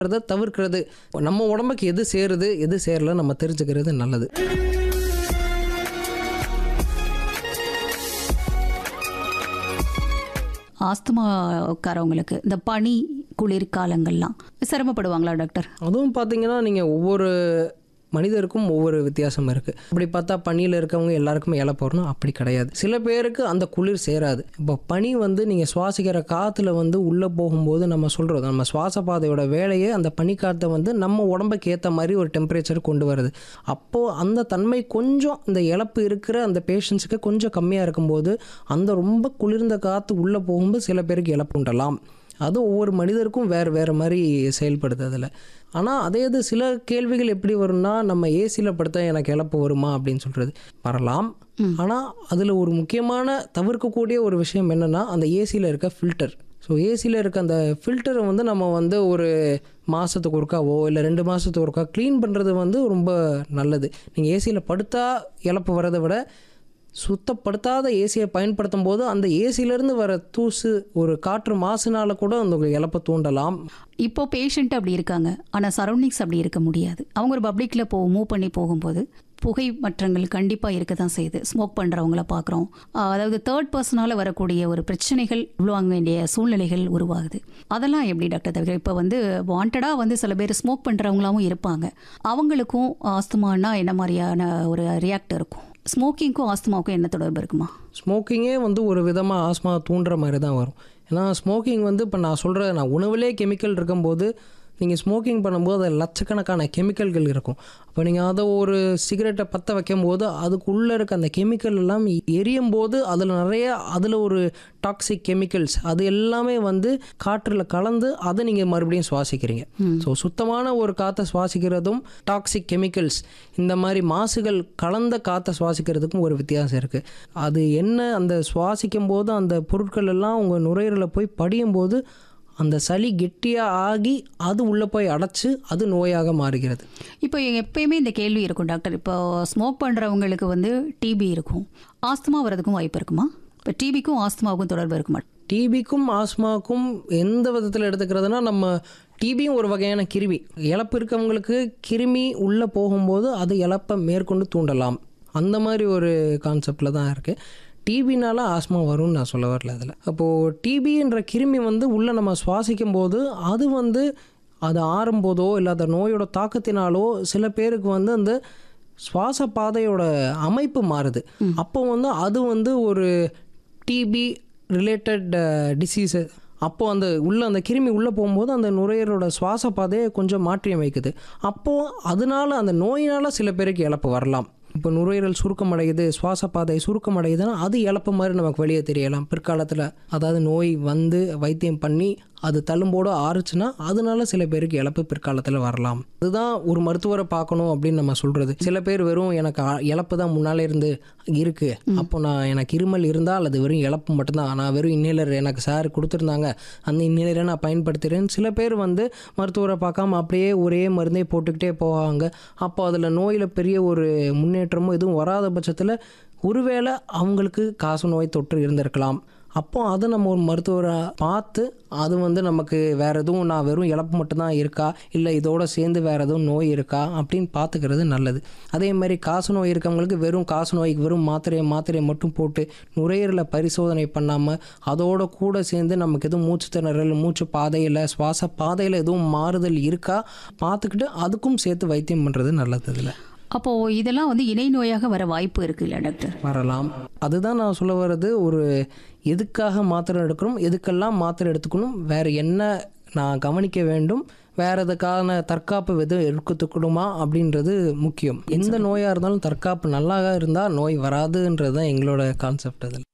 அதை தவிர்க்கிறது நம்ம உடம்புக்கு எது சேருது எது சேரல நம்ம தெரிஞ்சுக்கிறது நல்லது ஆஸ்துமாக்காரவங்களுக்கு இந்த பனி குளிர் காலங்கள்லாம் சிரமப்படுவாங்களா டாக்டர் அதுவும் பார்த்தீங்கன்னா நீங்கள் ஒவ்வொரு மனிதருக்கும் ஒவ்வொரு வித்தியாசம் இருக்குது அப்படி பார்த்தா பனியில் இருக்கவங்க எல்லாருக்குமே இலை போடணும் அப்படி கிடையாது சில பேருக்கு அந்த குளிர் சேராது இப்போ பனி வந்து நீங்கள் சுவாசிக்கிற காற்றுல வந்து உள்ளே போகும்போது நம்ம சொல்கிறது நம்ம சுவாச பாதையோட வேலையே அந்த பனிக்காற்றை வந்து நம்ம உடம்புக்கு ஏற்ற மாதிரி ஒரு டெம்பரேச்சர் கொண்டு வருது அப்போது அந்த தன்மை கொஞ்சம் இந்த இழப்பு இருக்கிற அந்த பேஷண்ட்ஸுக்கு கொஞ்சம் கம்மியாக இருக்கும்போது அந்த ரொம்ப குளிர்ந்த காற்று உள்ளே போகும்போது சில பேருக்கு இழப்பு உண்டலாம் அது ஒவ்வொரு மனிதருக்கும் வேறு வேறு மாதிரி செயல்படுது அதில் ஆனால் அதே இது சில கேள்விகள் எப்படி வரும்னா நம்ம ஏசியில் படுத்தா எனக்கு இழப்பு வருமா அப்படின்னு சொல்கிறது வரலாம் ஆனால் அதில் ஒரு முக்கியமான தவிர்க்கக்கூடிய ஒரு விஷயம் என்னென்னா அந்த ஏசியில் இருக்க ஃபில்டர் ஸோ ஏசியில் இருக்க அந்த ஃபில்டரை வந்து நம்ம வந்து ஒரு மாதத்துக்கு ஒருக்காவோ இல்லை ரெண்டு மாதத்துக்கு ஒருக்கா க்ளீன் பண்ணுறது வந்து ரொம்ப நல்லது நீங்கள் ஏசியில் படுத்தா இழப்பு வரதை விட சுத்தப்படுத்தாத ஏசியை பயன்படுத்தும் போது அந்த ஏசியிலேருந்து வர தூசு ஒரு காற்று மாசுனால கூட அந்த இழப்பை தூண்டலாம் இப்போ பேஷண்ட் அப்படி இருக்காங்க ஆனால் சரௌண்டிங்ஸ் அப்படி இருக்க முடியாது அவங்க ஒரு பப்ளிக்கில் போ மூவ் பண்ணி போகும்போது புகை மற்றங்கள் கண்டிப்பாக இருக்க தான் செய்யுது ஸ்மோக் பண்ணுறவங்கள பார்க்குறோம் அதாவது தேர்ட் பர்சனால் வரக்கூடிய ஒரு பிரச்சனைகள் உள்வாங்க வேண்டிய சூழ்நிலைகள் உருவாகுது அதெல்லாம் எப்படி டாக்டர் தவிர இப்போ வந்து வாண்டடாக வந்து சில பேர் ஸ்மோக் பண்ணுறவங்களாவும் இருப்பாங்க அவங்களுக்கும் ஆஸ்துமானா என்ன மாதிரியான ஒரு ரியாக்ட் இருக்கும் ஸ்மோக்கிங்க்கும் ஆஸ்துமாவுக்கும் என்ன தொடர்பு இருக்குமா ஸ்மோக்கிங்கே வந்து ஒரு விதமாக ஆஸ்மா தூண்டுற மாதிரி தான் வரும் ஏன்னா ஸ்மோக்கிங் வந்து இப்போ நான் சொல்கிற நான் உணவுலே கெமிக்கல் இருக்கும்போது நீங்கள் ஸ்மோக்கிங் பண்ணும்போது அதில் லட்சக்கணக்கான கெமிக்கல்கள் இருக்கும் அப்போ நீங்கள் அதை ஒரு சிகரெட்டை பற்ற வைக்கும்போது அதுக்குள்ளே இருக்க அந்த கெமிக்கல் எல்லாம் எரியும் போது அதில் நிறைய அதில் ஒரு டாக்ஸிக் கெமிக்கல்ஸ் அது எல்லாமே வந்து காற்றில் கலந்து அதை நீங்கள் மறுபடியும் சுவாசிக்கிறீங்க ஸோ சுத்தமான ஒரு காற்றை சுவாசிக்கிறதும் டாக்ஸிக் கெமிக்கல்ஸ் இந்த மாதிரி மாசுகள் கலந்த காற்றை சுவாசிக்கிறதுக்கும் ஒரு வித்தியாசம் இருக்குது அது என்ன அந்த சுவாசிக்கும் போது அந்த பொருட்கள் எல்லாம் உங்கள் நுரையீரலில் போய் படியும் போது அந்த சளி கெட்டியாக ஆகி அது உள்ளே போய் அடைச்சு அது நோயாக மாறுகிறது இப்போ எப்பயுமே இந்த கேள்வி இருக்கும் டாக்டர் இப்போ ஸ்மோக் பண்ணுறவங்களுக்கு வந்து டிபி இருக்கும் ஆஸ்துமா வரதுக்கும் வாய்ப்பு இருக்குமா இப்போ டிபிக்கும் ஆஸ்துமாவுக்கும் தொடர்பு இருக்குமா டிபிக்கும் ஆஸ்மாவுக்கும் எந்த விதத்தில் எடுத்துக்கிறதுனா நம்ம டிபியும் ஒரு வகையான கிருமி இழப்பு இருக்கவங்களுக்கு கிருமி உள்ளே போகும்போது அது இழப்பை மேற்கொண்டு தூண்டலாம் அந்த மாதிரி ஒரு கான்செப்டில் தான் இருக்குது டிபினால ஆஸ்மா வரும்னு நான் சொல்ல வரல அதில் அப்போது டிபின்ற கிருமி வந்து உள்ளே நம்ம சுவாசிக்கும் போது அது வந்து அது ஆறும்போதோ இல்லை அந்த நோயோட தாக்கத்தினாலோ சில பேருக்கு வந்து அந்த சுவாச பாதையோட அமைப்பு மாறுது அப்போ வந்து அது வந்து ஒரு டிபி ரிலேட்டட் டிசீஸு அப்போது அந்த உள்ள அந்த கிருமி உள்ளே போகும்போது அந்த நுரையீரலோட சுவாச பாதையை கொஞ்சம் மாற்றி அமைக்குது அப்போது அதனால அந்த நோயினால் சில பேருக்கு இழப்பு வரலாம் இப்போ நுரையீரல் சுருக்கமடையுது சுவாச பாதை சுருக்கமடையுதுன்னா அது இழப்பு மாதிரி நமக்கு வெளியே தெரியலாம் பிற்காலத்தில் அதாவது நோய் வந்து வைத்தியம் பண்ணி அது தள்ளும்போடு ஆறுச்சுன்னா அதனால சில பேருக்கு இழப்பு பிற்காலத்தில் வரலாம் அதுதான் ஒரு மருத்துவரை பார்க்கணும் அப்படின்னு நம்ம சொல்கிறது சில பேர் வெறும் எனக்கு ஆ- இழப்பு தான் முன்னாலே இருந்து இருக்குது அப்போ நான் எனக்கு இருமல் இருந்தால் அது வெறும் இழப்பு மட்டும்தான் நான் வெறும் இன்னேலர் எனக்கு சார் கொடுத்துருந்தாங்க அந்த இன்னேலரை நான் பயன்படுத்துகிறேன் சில பேர் வந்து மருத்துவரை பார்க்காம அப்படியே ஒரே மருந்தே போட்டுக்கிட்டே போவாங்க அப்போ அதில் நோயில் பெரிய ஒரு முன்னேற்றமும் எதுவும் வராத பட்சத்தில் ஒருவேளை அவங்களுக்கு காசு நோய் தொற்று இருந்திருக்கலாம் அப்போ அதை நம்ம ஒரு மருத்துவரை பார்த்து அது வந்து நமக்கு வேறு எதுவும் நான் வெறும் இழப்பு மட்டும்தான் இருக்கா இல்லை இதோட சேர்ந்து வேறு எதுவும் நோய் இருக்கா அப்படின்னு பார்த்துக்கிறது நல்லது அதே மாதிரி காசு நோய் இருக்கவங்களுக்கு வெறும் காசு நோய்க்கு வெறும் மாத்திரையை மாத்திரையை மட்டும் போட்டு நுரையீரலை பரிசோதனை பண்ணாமல் அதோட கூட சேர்ந்து நமக்கு எதுவும் மூச்சு திணறல் மூச்சு பாதையில் சுவாச பாதையில் எதுவும் மாறுதல் இருக்கா பார்த்துக்கிட்டு அதுக்கும் சேர்த்து வைத்தியம் பண்ணுறது நல்லது அதில் அப்போது இதெல்லாம் வந்து இணை நோயாக வர வாய்ப்பு இருக்குல்ல டாக்டர் வரலாம் அதுதான் நான் சொல்ல வர்றது ஒரு எதுக்காக மாத்திரை எடுக்கணும் எதுக்கெல்லாம் மாத்திரை எடுத்துக்கணும் வேறு என்ன நான் கவனிக்க வேண்டும் வேற எதுக்கான தற்காப்பு எதுவும் எடுத்துக்கணுமா அப்படின்றது முக்கியம் எந்த நோயாக இருந்தாலும் தற்காப்பு நல்லா இருந்தால் நோய் வராதுன்றது தான் எங்களோட கான்செப்ட் அதில்